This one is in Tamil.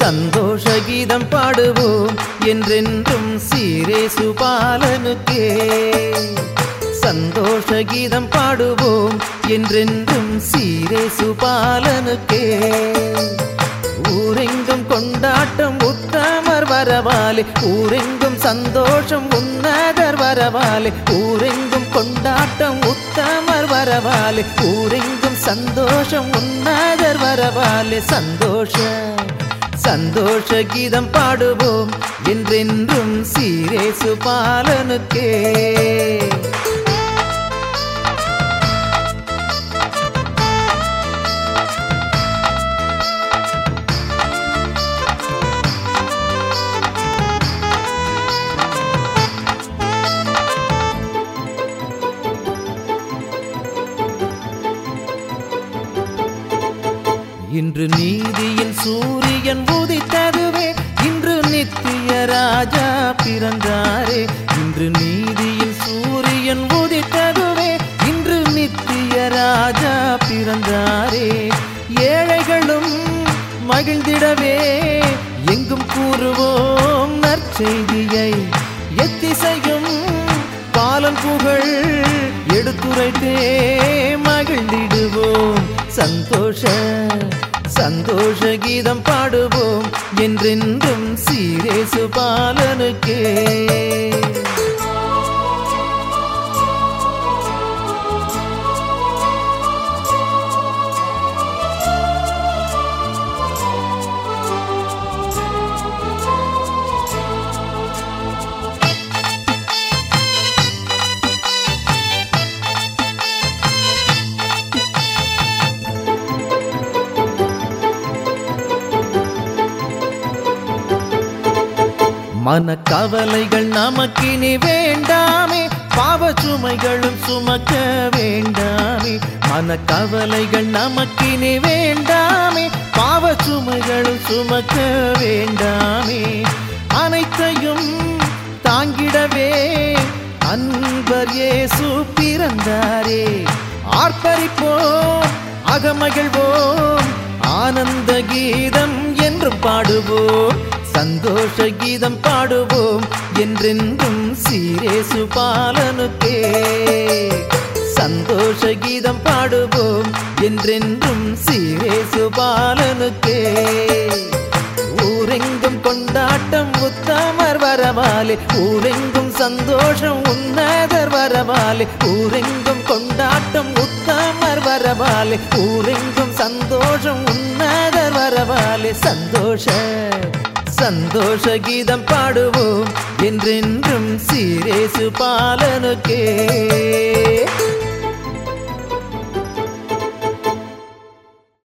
சந்தோஷ கீதம் பாடுவோம் என்றென்றும் சீரேசு பாலனுக்கே சந்தோஷ கீதம் பாடுவோம் என்றென்றும் சீரேசு பாலனுக்கே ஊரெங்கும் கொண்டாட்டம் உத்தமர் வரவாலே ஊரெங்கும் சந்தோஷம் உன்னதர் வரவாலே ஊரெங்கும் கொண்டாட்டம் உத்தமர் வரவாலே ஊரெங்கும் சந்தோஷம் உன்னதர் வரவாலே சந்தோஷ சந்தோஷ கீதம் பாடுவோம் என்றென்றும் சீரேசு பாலனுக்கே இன்று நீதியின் சூரியன் உதித்ததுவே இன்று நித்திய ராஜா பிறந்தாரே இன்று நீதியின் சூரியன் உதித்ததுவே இன்று நித்திய ராஜா பிறந்தாரே ஏழைகளும் மகிழ்ந்திடவே எங்கும் கூறுவோம் நற்செய்தியை எத்திசையும் பாலன் புகழ் எடுத்துரைத்தே மகிழ்ந்திடுவோம் சந்தோஷ சந்தோஷ கீதம் பாடுவோம் என்றென்றும் சீரேசு பாலனுக்கே மனக்கவலைகள் நமக்கினி வேண்டாமே பாவ சுமைகளும் சுமக்க வேண்டாமே மனக்கவலைகள் நமக்கினி வேண்டாமே பாவ சுமைகளும் சுமக்க வேண்டாமே அனைத்தையும் தாங்கிடவே அன்பர் இயேசு பிறந்தாரே ஆர்ப்பரிப்போம் அகமகிழ்வோம் ஆனந்த கீதம் என்றும் பாடுவோம் சந்தோஷ கீதம் பாடுவோம் என்றென்றும் சீரேசு பாலனுக்கே சந்தோஷ கீதம் பாடுவோம் என்றென்றும் சீரேசு பாலனுக்கே ஊரெங்கும் கொண்டாட்டம் உத்தமர் வரவாலே ஊரெங்கும் சந்தோஷம் உன்னதர் வரவாலே ஊரெங்கும் கொண்டாட்டம் உத்தமர் வரவாலே ஊரெங்கும் சந்தோஷம் உன்னதர் வரவாலே சந்தோஷ சந்தோஷ கீதம் பாடுவோம் என்றென்றும் சீரேசு பாலனுக்கே